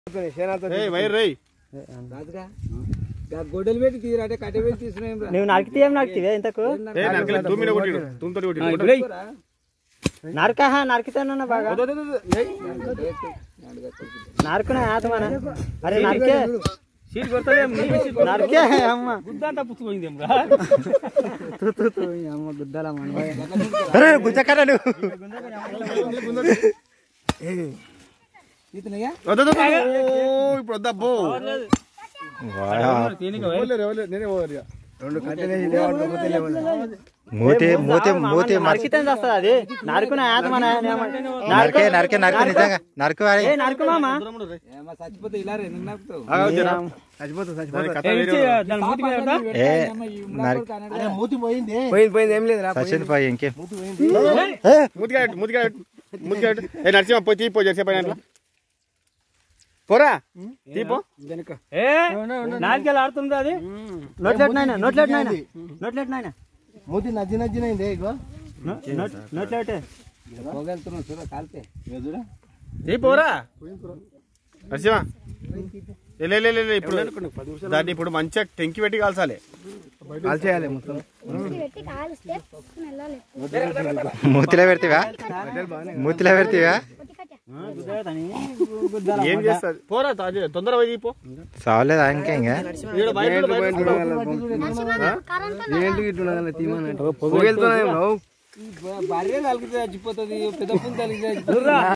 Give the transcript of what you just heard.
Wire రై రాజుగా గొడ్డలు పెట్టి తీరాటే కట్టె పెట్టి తీసుకున్నాం రా. నువ్వు నరికితే ఏం నరికితే ఇంతకు ఏ నరకలే తూమి మీద కొట్టిడు తూమితో కొట్టిడు నరక నరికితేనన్నా బాగా నరకునే ఆతమన అరే నరికే సీట్ కొడతలేం నీ సీట్ నరికే అమ్మ గుద్దంతా పుచ్చుకోయిందేం రా తూ, తూ, తూ, ఈ అమ్మ గుద్దల మన అరే గుజ్జకడ నువ్వు ఇతనయ్యా ఇప్పుడు వద్దా బో నేనే పోవాలి ఇక. రెండు కట్టెలేసి లేవకపోతే లేవాలి మూతి మూతి మూతి మర్చి నరికితే వస్తుంది అది నరుకునే ఆతమన నరకే నరకే నరకే నిజంగా నరకు వాడి. ఏ నరుకు మామ ఏమో చచ్చిపోతే ఇలా రే నిన్న నరుకుతావు. ఆగు, జరా. దాని కట్ట వేరే ఉంది. ఏ నరక పోయింది పోయింది ఏం లేదు రా సచిన్ పోయి ఇంకేం ముతిగా పెట్టు, ముతిగా పెట్టు, ముతిగా పెట్టు. ఏ నరసింహ పోయి తీపో చేసే పని అట్లా పోరా తీపో ఏ నాలుగేళ్ళు ఆడుతుంది అది నోట్లెట్ నాయన నోట్లెట్ నాయన నోట్లెట్ నాయన మూతి నజ్జి నజ్జినైంది ఇగో నోట్లెట్ పోగలుగుతున్నావు చూడ కాలితే తీపోరా నరసింహ ఏ, లే, లే, లే, లే, ఇప్పుడు దాన్ని ఇప్పుడు మంచిగా టెంకి పెట్టి కాల్చాలి కాల్చేయాలి మొత్తం పెట్టి కాలిస్తే పొక్కుని వెళ్ళాలి మూతిలో పెడతావా మూతిలో పెడతావా ఏం చేస్తుంది పోరా తాజా, తొందరగా పోయి తీపో చావలేదా ఇంకా ఇంకా ఈడ బయట ఉండు, బయట ఉండు. భార్య తలిగితే చచ్చిపోతుంది పెద్ద పుంత తలిగితే చచ్చిపోతుంది